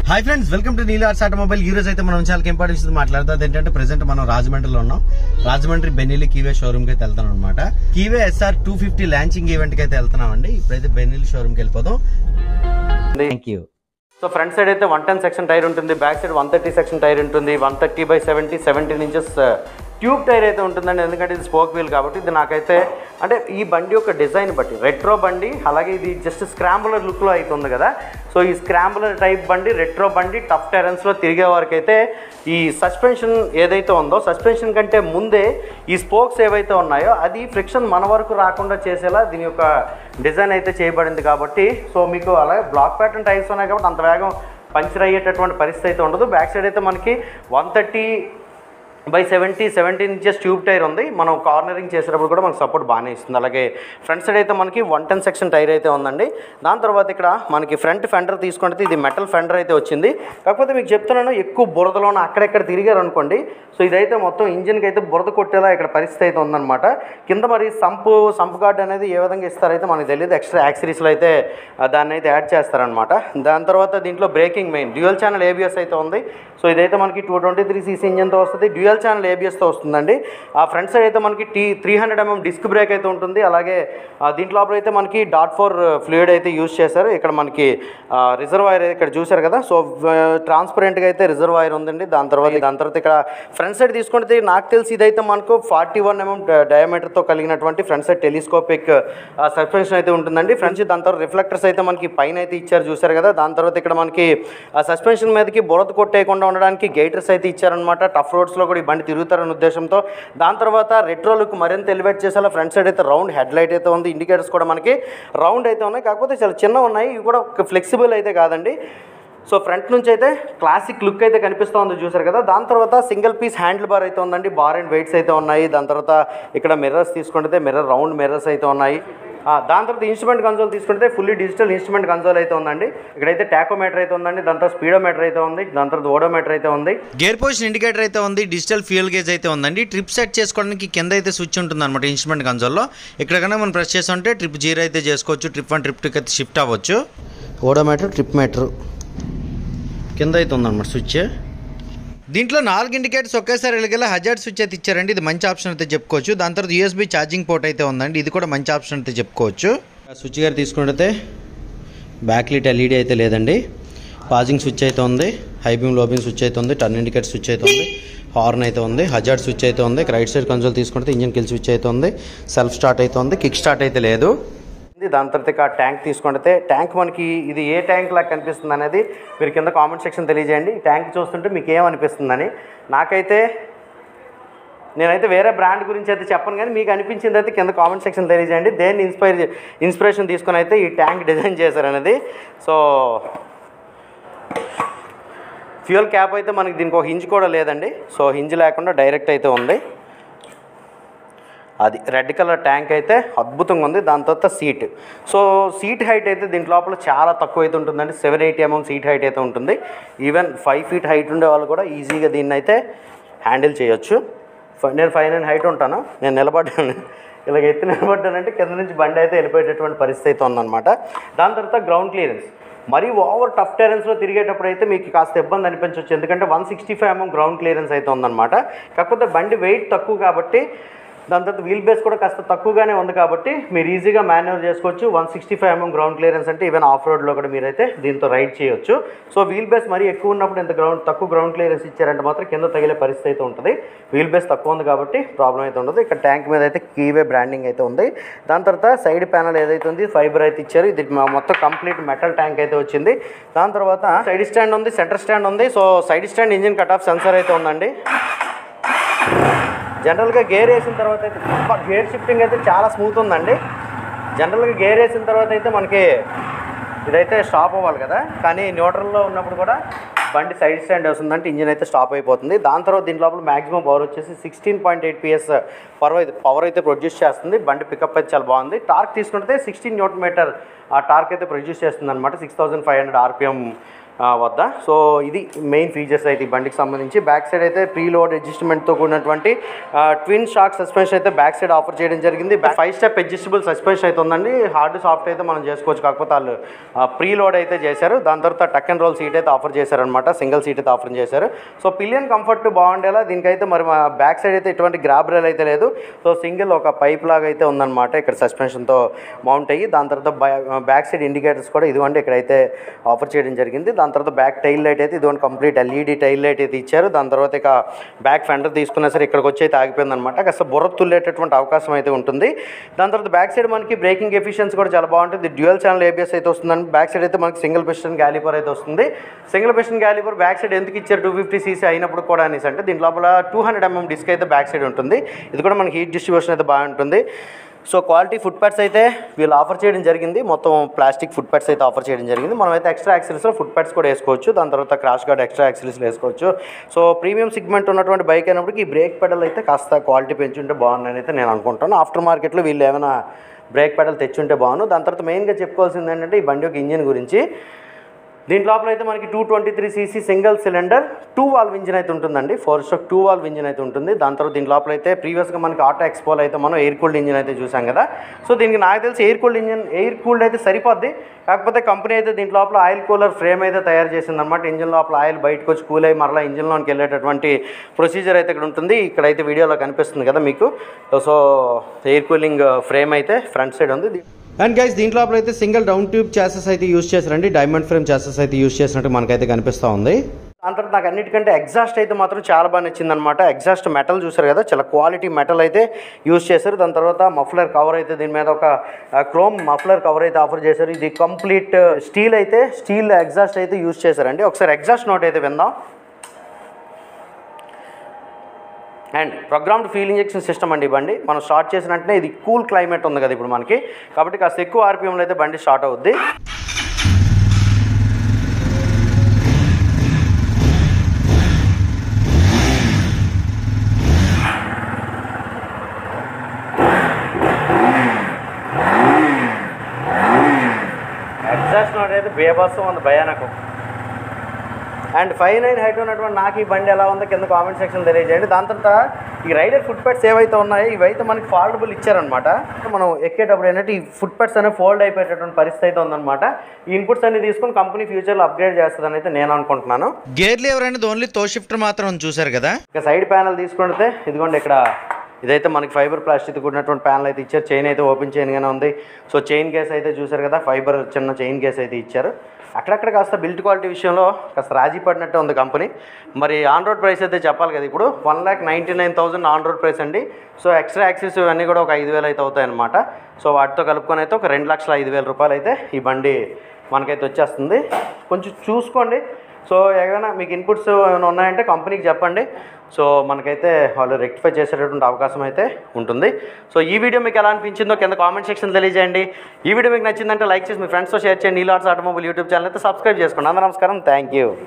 hi friends welcome to Neel arts automobile ఈ రోజు అయితే మనం చాలా ఇంపార్టెంట్ విషయం మాట్లాడుతుంది ఏంటంటే ప్రెసెంట్ మనం రాజమండ్రిలో ఉన్నాం రాజమండ్రి బెన్నెల్లి కీవే షోరూమ్ కి అయితే వెళ్తాం అనమాట Keeway SR two fifty launching event కి అయితే వెళ్తున్నాం అండి ఇప్పుడైతే బెన్నెల్లి షోరూమ్ కి వెళ్ళిపోదాం thank you so front side అయితే వన్ టెన్ సెక్షన్ టైర్ ఉంటుంది back side one thirty section tyre ఉంటుంది one thirty by seventy seventeen inches tube tyre అయితే ఉంటుందండి ఎందుకంటే ఇది స్పోక్ వీల్ కాబట్టి ఇది నాకైతే అంటే ఈ బండి యొక్క డిజైన్ బట్టి రెట్రో బండి అలాగే ఇది జస్ట్ స్క్రాంబులర్ లుక్లో అయితే ఉంది కదా సో ఈ స్క్రాంబులర్ టైప్ బండి రెట్రో బండి టఫ్ టెరెన్స్లో తిరిగే వారికి అయితే ఈ సస్పెన్షన్ ఏదైతే ఉందో సస్పెన్షన్ కంటే ముందే ఈ స్పోక్స్ ఏవైతే ఉన్నాయో అది ఫ్రిక్షన్ మన వరకు రాకుండా చేసేలా దీని యొక్క డిజైన్ అయితే చేయబడింది కాబట్టి సో మీకు అలాగే బ్లాక్ ప్యాటర్న్ టైర్స్ ఉన్నాయి కాబట్టి అంత వేగం పంచర్ అయ్యేటటువంటి పరిస్థితి అయితే ఉండదు బ్యాక్ సైడ్ అయితే మనకి one thirty by seventy seventeen inches tube tyre ఉంది మనం కార్నరింగ్ చేసేటప్పుడు కూడా మనకు సపోర్ట్ బాగానే ఇస్తుంది అలాగే ఫ్రంట్ సైడ్ అయితే మనకి వన్ టెన్ సెక్షన్ టైర్ అయితే ఉందండి దాని తర్వాత ఇక్కడ మనకి ఫ్రంట్ ఫెండర్ తీసుకుంటే ఇది మెటల్ ఫెండర్ అయితే వచ్చింది కాకపోతే మీకు చెప్తున్నాను ఎక్కువ బురదలోన అక్కడెక్కడ తిరిగారు అనుకోండి సో ఇదైతే మొత్తం ఇంజిన్కి అయితే బురద కొట్టేలా ఇక్కడ పరిస్థితి అయితే ఉందన్నమాట కింద మరి సంపు సంపు గార్డ్ అనేది ఏ విధంగా ఇస్తారైతే మనకు తెలియదు ఎక్స్ట్రా యాక్సరీస్లో అయితే ఆ, దాన్ని అయితే యాడ్ చేస్తారనమాట దాని తర్వాత దీంట్లో braking main dual channel ABS అయితే ఉంది సో ఇదైతే మనకి టూ ట్వంటీ త్రీ సీసీ ఇంజన్తో వస్తుంది డ్యూయల్ ఛానల్ ఏబిఎస్తో వస్తుందండి ఆ ఫ్రంట్ సైడ్ అయితే మనకి టీ three hundred MM disc brake అయితే ఉంటుంది అలాగే ఆ, దీంట్లో లోపల అయితే మనకి డాట్ ఫోర్ ఫ్లూయిడ్ అయితే యూజ్ చేశారు ఇక్కడ మనకి రిజర్వాయర్ ఇక్కడ చూశారు కదా సో ట్రాన్స్పరెంట్గా అయితే రిజర్వాయర్ ఉందండి దాని తర్వాత దాని తర్వాత ఇక్కడ ఫ్రంట్ సైడ్ తీసుకుంటే నాకు తెలిసి ఇదైతే మనకు ఫార్టీ వన్ ఎంఎం డయామీటర్తో కలిగినటువంటి ఫ్రంట్ సైడ్ టెలిస్కోపిక్ సస్పెన్షన్ అయితే ఉంటుందండి ఫ్రంట్ దాని తర్వాత రిఫ్లెక్టర్స్ అయితే మనకి పైన అయితే ఇచ్చారు చూశారు కదా దాని తర్వాత ఇక్కడ మనకి ఆ సస్పెన్షన్ మీదకి బురద కొట్టేయకుండా ఉండడానికి గేటర్స్ అయితే ఇచ్చారనమాట టఫ్ రోడ్స్లో కూడా ఈ బండి తిరుగుతారనే ఉద్దేశంతో దాని తర్వాత రెట్రో లుక్ మరింత ఎలివేట్ చేసేలా ఫ్రంట్ సైడ్ అయితే రౌండ్ హెడ్ లైట్ అయితే ఉంది ఇండికేటర్స్ కూడా మనకి రౌండ్ అయితే ఉన్నాయి కాకపోతే చాలా చిన్న ఉన్నాయి ఇవి కూడా ఫ్లెక్సిబుల్ అయితే కాదండి సో ఫ్రంట్ నుంచి అయితే క్లాసిక్ లుక్ అయితే కనిపిస్తూ ఉంది చూసారు కదా దాని తర్వాత సింగిల్ పీస్ హ్యాండిల్ బార్ అయితే ఉందండి బార్ అండ్ వెయిట్స్ అయితే ఉన్నాయి దాని తర్వాత ఇక్కడ మిర్రర్స్ తీసుకుంటే మిర్రర్ రౌండ్ మిర్రర్స్ అయితే ఉన్నాయి ఆ, దాని తర్వాత ఇన్స్ట్రుమెంట్ కన్సోల్ తీసుకుంటే ఫుల్లీ డిజిటల్ ఇన్స్ట్రుమెంట్ కన్సోల్ అయితే ఉందండి ఇక్కడైతే టాకోమీటర్ అయితే ఉందండి దాని తర్వాత స్పీడోమీటర్ అయితే ఉంది దాని తర్వాత ఓడోమీటర్ అయితే ఉంది గేర్ పొజిషన్ ఇండికేటర్ అయితే ఉంది డిజిటల్ ఫ్యూయల్ గేజ్ అయితే ఉందండి ట్రిప్ సెట్ చేసుకోవడానికి కింద అయితే స్విచ్ ఉంటుంది అనమాట ఇన్స్ట్రుమెంట్ కన్సోల్లో ఇక్కడ కన్నా మనం ప్రెస్ చేస్తుంటే ట్రిప్ జీరో అయితే చేసుకోవచ్చు ట్రిప్ వన్ ట్రిప్ టూకి అయితే షిఫ్ట్ అవ్వచ్చు ఓడోమీటర్ ట్రిప్ మీటర్ కింద అయితే ఉందన్నమాట స్విచ్ దీంట్లో నాలుగు ఇండికేటర్స్ ఒకేసారి వెలిగేలా హజార్డ్ స్విచ్ అయితే ఇచ్చారండి ఇది మంచి ఆప్షన్ అయితే చెప్పుకోవచ్చు దాని తర్వాత యూఎస్బీ ఛార్జింగ్ పోర్ట్ అయితే ఉందండి ఇది కూడా మంచి ఆప్షన్ అయితే చెప్పుకోవచ్చు స్విచ్ గారు తీసుకుంటే బ్యాక్ లీట్ ఎల్ఈడి అయితే లేదండి పాజింగ్ స్విచ్ అయితే ఉంది high beam low beam switch అయితే ఉంది టర్న్ ఇండికేటర్ స్విచ్ అయితే ఉంది హార్న్ అయితే ఉంది హజార్డ్ స్విచ్ అయితే ఉంది రైట్ సైడ్ కన్సోల్ తీసుకుంటే ఇంజిన్ కిల్ స్విచ్ అయితే ఉంది సెల్ఫ్ స్టార్ట్ అయితే ఉంది కిక్ స్టార్ట్ అయితే లేదు దాని తర్వాత ఇక ట్యాంక్ తీసుకుంటే ట్యాంక్ మనకి ఇది ఏ ట్యాంక్ లాగా కనిపిస్తుంది అనేది మీరు కింద కామెంట్ సెక్షన్ తెలియజేయండి ఈ ట్యాంక్ చూస్తుంటే మీకు ఏమనిపిస్తుందని నాకైతే నేనైతే వేరే బ్రాండ్ గురించి అయితే చెప్పను కానీ మీకు అనిపించింది అయితే కింద కామెంట్ సెక్షన్ తెలియజేయండి దేన్ని ఇన్స్పైర్ ఇన్స్పిరేషన్ తీసుకొని అయితే ఈ ట్యాంక్ డిజైన్ చేశారనేది సో ఫ్యూయల్ క్యాప్ అయితే మనకి దీనికి ఒక హింజ్ కూడా లేదండి సో హింజ్ లేకుండా డైరెక్ట్ అయితే ఉంది అది రెడ్ కలర్ ట్యాంక్ అయితే అద్భుతంగా ఉంది దాని తర్వాత సీట్ సో సీట్ హైట్ అయితే దీంట్ లోపల చాలా తక్కువ అయితే ఉంటుందండి seven eighty MM seat height అయితే ఉంటుంది ఈవెన్ ఫైవ్ ఫీట్ హైట్ ఉండే వాళ్ళు కూడా ఈజీగా దీన్ని అయితే హ్యాండిల్ చేయొచ్చు ఫ- నేను ఫైవ్ నైన్ హైట్ ఉంటాను నేను నిలబడ్డాను ఇలాగ ఎత్తి నిలబడ్డానంటే కింద నుంచి బండి అయితే వెళ్ళిపోయేటటువంటి పరిస్థితి అయితే ఉందన్నమాట దాని తర్వాత గ్రౌండ్ క్లియరెన్స్ మరీ ఓవర్ టఫ్ టెరెన్స్లో తిరిగేటప్పుడు అయితే మీకు కాస్త ఇబ్బంది అనిపించవచ్చు ఎందుకంటే one sixty five MM ground clearance అయితే ఉందన్నమాట కాకపోతే బండి వెయిట్ తక్కువ కాబట్టి దాని తర్వాత వీల్ బేస్ కూడా కాస్త తక్కువగానే ఉంది కాబట్టి మీరు ఈజీగా మాన్యువల్ చేసుకోవచ్చు one sixty five MM ground clearance అంటే ఈవెన్ ఆఫ్ రోడ్లో కూడా మీరైతే దీంతో రైడ్ చేయొచ్చు సో వీల్ బేస్ మరీ ఎక్కువ ఉన్నప్పుడు ఇంత గ్రౌండ్ తక్కువ గ్రౌండ్ క్లియరెన్స్ ఇచ్చారంటే మాత్రం కింద తగిలే పరిస్థితి అయితే ఉంటుంది వీల్ బేస్ తక్కువ ఉంది కాబట్టి ప్రాబ్లం అయితే ఉండదు ఇక్కడ ట్యాంక్ మీద అయితే కీవే బ్రాండింగ్ అయితే ఉంది దాని తర్వాత సైడ్ ప్యానల్ ఏదైతే ఉంది ఫైబర్ అయితే ఇచ్చారు ఇది మ- మొత్తం కంప్లీట్ మెటల్ ట్యాంక్ అయితే వచ్చింది దాని తర్వాత సైడ్ స్టాండ్ ఉంది సెంటర్ స్టాండ్ ఉంది so side stand engine cut off sensor అయితే ఉందండి జనరల్గా గేర్ వేసిన తర్వాత అయితే గేర్ షిఫ్టింగ్ అయితే చాలా స్మూత్ ఉందండి జనరల్గా గేర్ వేసిన తర్వాత అయితే మనకి ఇదైతే స్టాప్ అవ్వాలి కదా కానీ న్యూట్రల్లో ఉన్నప్పుడు కూడా బండి సైడ్ స్టాండ్ వస్తుందంటే ఇంజిన్ అయితే స్టాప్ అయిపోతుంది దాని తర్వాత దీని లోపల మాక్సిమం పవర్ వచ్చేసి sixteen point eight PS power అయితే పవర్ అయితే ప్రొడ్యూస్ చేస్తుంది బండి పికప్ అయితే చాలా బాగుంది టార్క్ తీసుకుంటే సిక్స్టీన్ న్యూటన్ మీటర్ ఆ టార్క్ అయితే ప్రొడ్యూస్ చేస్తుంది అనమాట six thousand five hundred RPM ఆ, వద్ద సో ఇది మెయిన్ ఫీచర్స్ అయితే ఈ బండికి సంబంధించి బ్యాక్ సైడ్ అయితే ప్రీ లోడ్ అడ్జస్ట్మెంట్తో కూడినటువంటి ట్విన్ షాక్ సస్పెన్షన్ అయితే బ్యాక్ సైడ్ ఆఫర్ చేయడం జరిగింది ఫైవ్ స్టెప్ అడ్జస్టబుల్ సస్పెన్షన్ అయితే ఉందండి హార్డ్ సాఫ్ట్ అయితే మనం చేసుకోవచ్చు కాకపోతే వాళ్ళు ప్రీ లోడ్ అయితే చేశారు దాని తర్వాత టక్ అండ్ రోల్ సీట్ అయితే ఆఫర్ చేశారనమాట సింగిల్ సీట్ అయితే ఆఫర్ చేశారు సో పిలియన్ కంఫర్ట్ బాగుండేలా దీనికైతే మరి మా బ్యాక్ సైడ్ అయితే ఎటువంటి గ్రాబ్ రైల్ అయితే లేదు సో సింగిల్ ఒక పైప్ లాగా అయితే ఉందన్నమాట ఇక్కడ సస్పెన్షన్తో మౌంట్ అయ్యి దాని తర్వాత బ్యాక్ సైడ్ ఇండికేటర్స్ కూడా ఇదిగోండి ఇక్కడైతే ఆఫర్ చేయడం జరిగింది దాని తర్వాత బ్యాక్ టైల్ లైట్ అయితే ఇదిగోండి కంప్లీట్ ఎల్ఈడి టైల్ లైట్ అయితే ఇచ్చారు దాని తర్వాత ఇక బ్యాక్ ఫెండర్ తీసుకున్నా సరే ఇక్కడికి వచ్చి అయితే ఆగిపోయింది అనమాట కాస్త బుర్ర తుల్లేటటువంటి అవకాశం అయితే ఉంటుంది దాని తర్వాత బ్యాక్ సైడ్ మనకి బ్రేకింగ్ ఎఫిషియన్సీ కూడా చాలా బాగుంటుంది డ్యూయల్ ఛానల్ ఏబిఎస్ అయితే వస్తుందండి బ్యాక్ సైడ్ అయితే మనకి సింగిల్ పిస్టన్ గ్యాలిపర్ అయితే వస్తుంది single piston caliper back side ఎందుకు ఇచ్చారు టూ ఫిఫ్టీ సీసీ అయినప్పుడు కూడా అనేసి అంటే దీని లోపల టూ హండ్రెడ్ ఎంఎం డిస్క్ అయితే బ్యాక్ సైడ్ ఉంటుంది ఇది కూడా మనకి హీట్ డిస్ట్రిబ్యూషన్ అయితే బాగుంటుంది సో క్వాలిటీ ఫుట్ ప్యాడ్స్ అయితే వీళ్ళు ఆఫర్ చేయడం జరిగింది మొత్తం ప్లాస్టిక్ ఫుట్ ప్యాడ్స్ అయితే ఆఫర్ చేయడం జరిగింది మనం అయితే ఎక్స్ట్రా యాక్సిల్స్లో ఫుట్ ప్యాడ్స్ కూడా వేసుకోవచ్చు దాని తర్వాత క్రాష్ గార్డ్ ఎక్స్ట్రా యాక్సిల్స్లో వేసుకోవచ్చు సో ప్రీమియం సిగ్మెంట్ ఉన్నటువంటి బైక్ అయినప్పటికీ ఈ బ్రేక్ పెడల్ అయితే కాస్త క్వాలిటీ పెంచుంటే బాగుందని అయితే నేను అనుకుంటాను ఆఫ్టర్ మార్కెట్లో వీళ్ళు ఏమైనా బ్రేక్ పెడల్ తెచ్చుంటే బాగుండు దాని తర్వాత మెయిన్గా చెప్పుకోవాల్సింది ఏంటంటే ఈ బండి యొక్క ఇంజిన్ గురించి దీని లోపల అయితే మనకి two twenty three CC single cylinder two valve engine అయితే ఉంటుందండి four stroke two valve engine అయితే ఉంటుంది దాని తర్వాత దీని లోపల అయితే ప్రీవియస్గా మనకి ఆటో ఎక్స్పోలో అయితే మనం ఎయిర్ కూల్డ్ ఇంజిన్ అయితే చూసాం కదా సో దీనికి నాకు తెలిసి air cooled engine air cooled అయితే సరిపోద్ది కాకపోతే కంపెనీ అయితే దీంట్ లోపల ఆయిల్ కూలర్ ఫ్రేమ్ అయితే తయారు చేసింది అనమాట ఇంజిన్ లోపల ఆయిల్ బయటకు వచ్చి కూల్ అయ్యి మరలా ఇంజిన్లోకి వెళ్ళేటటువంటి ప్రొసీజర్ అయితే ఇక్కడ ఉంటుంది ఇక్కడైతే వీడియోలో కనిపిస్తుంది కదా మీకు సో ఎయిర్ కూలింగ్ ఫ్రేమ్ అయితే ఫ్రంట్ సైడ్ ఉంది అండ్ గైస్ దీంట్లో లోపల అయితే సింగిల్ డౌన్ ట్యూబ్ చాసెస్ అయితే యూస్ చేశారండి డైమండ్ ఫ్రేమ్ చాసెస్ అయితే యూస్ చేసినట్టు మనకైతే కనిపిస్తూ ఉంది దాని తర్వాత నాకు అన్నిటికంటే ఎగ్జాస్ట్ అయితే మాత్రం చాలా బాగా నచ్చింది అనమాట ఎగ్జాస్ట్ మెటల్ చూసారు కదా చాలా క్వాలిటీ మెటల్ అయితే యూస్ చేశారు దాని తర్వాత మఫ్లర్ కవర్ అయితే దీని మీద ఒక క్రోమ్ మఫ్లర్ కవర్ అయితే ఆఫర్ చేశారు ఇది కంప్లీట్ స్టీల్ అయితే స్టీల్ ఎగ్జాస్ట్ అయితే యూస్ చేశారండి ఒకసారి ఎగ్జాస్ట్ నోట్ అయితే విందాం and programmed fuel injection system అండి ఈ బండి మనం స్టార్ట్ చేసిన వెంటనే ఇది కూల్ క్లైమేట్ ఉంది కదా ఇప్పుడు మనకి కాబట్టి కాస్త ఎక్కువ ఆర్పిఎంలో అయితే బండి స్టార్ట్ అవుద్ది ఎగ్జాస్ట్ నోట్ అయితే బేబస్సం ఉంది భయానకం అండ్ ఫైవ్ నైన్ హైట్ ఉన్నటువంటి నాకు ఈ బండి ఎలా ఉందో కింద కామెంట్ సెక్షన్ తెలియజేయండి దాని తర్వాత ఈ రైడర్ ఫుట్ ప్యాడ్స్ ఏవైతే ఉన్నాయో ఇవైతే మనకి ఫోల్డబుల్ ఇచ్చారనమాట మనం ఎక్కేటప్పుడు ఏంటంటే ఈ ఫుట్ ప్యాడ్స్ అనేవి ఫోల్డ్ అయిపోయేటటువంటి పరిస్థితి అయితే ఉందన్నమాట ఈ ఇన్పుట్స్ అన్ని తీసుకొని కంపెనీ ఫ్యూచర్లో అప్గ్రేడ్ చేస్తుందని అయితే నేను అనుకుంటున్నాను గేర్ లివర్ అనేది ఓన్లీ తో షిఫ్టర్ మాత్రం చూసారు కదా ఇక సైడ్ ప్యానల్ తీసుకుంటే ఇదిగోండి ఇక్కడ ఇదైతే మనకి ఫైబర్ ప్లాస్టిక్ కూడినటువంటి ప్యానల్ అయితే ఇచ్చారు చైన్ అయితే ఓపెన్ చైన్గానే ఉంది సో చైన్ కేస్ అయితే చూసారు కదా ఫైబర్ చిన్న చైన్ కేస్ అయితే ఇచ్చారు అక్కడక్కడ కాస్త బిల్ట్ క్వాలిటీ విషయంలో కాస్త రాజీ పడినట్టే ఉంది కంపెనీ మరి ఆన్ రోడ్ ప్రైస్ అయితే చెప్పాలి కదా ఇప్పుడు one lakh ninety nine thousand on road price అండి సో ఎక్స్ట్రా యాక్సెస్ ఇవన్నీ కూడా ఒక ఐదు వేలు అయితే అవుతాయన్నమాట సో వాటితో కలుపుకొని అయితే ఒక రెండు లక్షల ఐదు వేల రూపాయలు అయితే ఈ బండి మనకైతే వచ్చేస్తుంది కొంచెం చూసుకోండి సో ఏమైనా మీకు ఇన్పుట్స్ ఏమైనా ఉన్నాయంటే కంపెనీకి చెప్పండి సో మనకైతే వాళ్ళు రెక్టిఫై చేసేటటువంటి అవకాశం అయితే ఉంటుంది సో ఈ వీడియో మీకు ఎలా అనిపించిందో కింద కామెంట్ సెక్షన్ తెలియజేయండి ఈ వీడియో మీకు నచ్చిందంటే లైక్ చేసి మీ ఫ్రెండ్స్తో షేర్ చేయండి ఈ లాట్స్ ఆటోమొబైల్ యూట్యూబ్ ఛానల్ అయితే సబ్స్క్రైబ్ చేసుకోండి అందరూ నమస్కారం థ్యాంక్ యూ